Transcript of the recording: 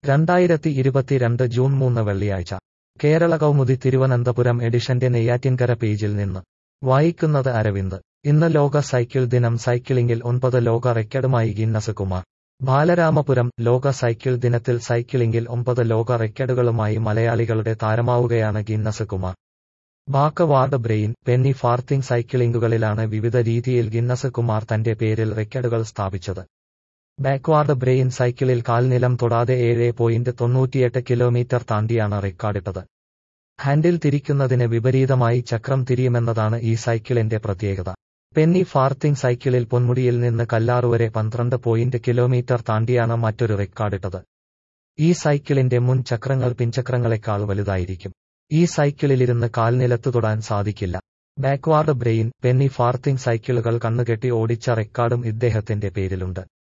രണ്ടായിരത്തി ഇരുപത്തിരണ്ട് ജൂൺ മൂന്ന് വെള്ളിയാഴ്ച കേരള കൗമുദി തിരുവനന്തപുരം എഡിഷന്റെ നെയ്യാറ്റിൻകര പേജിൽ നിന്ന് വായിക്കുന്നത് അരവിന്ദ് ഇന്ന് ലോക സൈക്കിൾ ദിനം സൈക്ലിംഗിൽ ഒൻപത് ലോക റെക്കർഡുമായി ഗിന്നസ് കുമാർ ബാലരാമപുരം ലോക സൈക്കിൾ ദിനത്തിൽ സൈക്ലിംഗിൽ ഒമ്പത് ലോക റെക്കർഡുകളുമായി മലയാളികളുടെ താരമാവുകയാണ് Guinness Kumar backward brain penny farthing സൈക്ലിംഗുകളിലാണ് വിവിധ രീതിയിൽ ഗിന്നസ് കുമാർ തന്റെ പേരിൽ റെക്കർഡുകൾ സ്ഥാപിച്ചത് ബാക്ക്വാർഡ് ബ്രെയിൻ സൈക്കിളിൽ കാൽനിലം തൊടാതെ ഏഴ് പോയിന്റ് തൊണ്ണൂറ്റിയെട്ട് കിലോമീറ്റർ താണ്ടിയാണ് റെക്കോർഡിട്ടത് ഹാൻഡിൽ തിരിക്കുന്നതിന് വിപരീതമായി ചക്രം തിരിയുമെന്നതാണ് ഈ സൈക്കിളിന്റെ പ്രത്യേകത പെന്നി ഫാർത്തിങ് സൈക്കിളിൽ പൊന്മുടിയിൽ നിന്ന് കല്ലാറുവരെ പന്ത്രണ്ട് പോയിന്റ് കിലോമീറ്റർ താണ്ടിയാണ് മറ്റൊരു റെക്കോർഡിട്ടത് ഈ സൈക്കിളിന്റെ മുൻ ചക്രങ്ങൾ പിൻചക്രങ്ങളെക്കാൾ വലുതായിരിക്കും ഈ സൈക്കിളിലിരുന്ന് കാൽനിലത്ത് തൊടാൻ സാധിക്കില്ല ബാക്ക്വാർഡ് ബ്രെയിൻ പെന്നി ഫാർത്തിങ് സൈക്കിളുകൾ കണ്ണുകെട്ടി ഓടിച്ച റെക്കോർഡും ഇദ്ദേഹത്തിന്റെ പേരിലുണ്ട്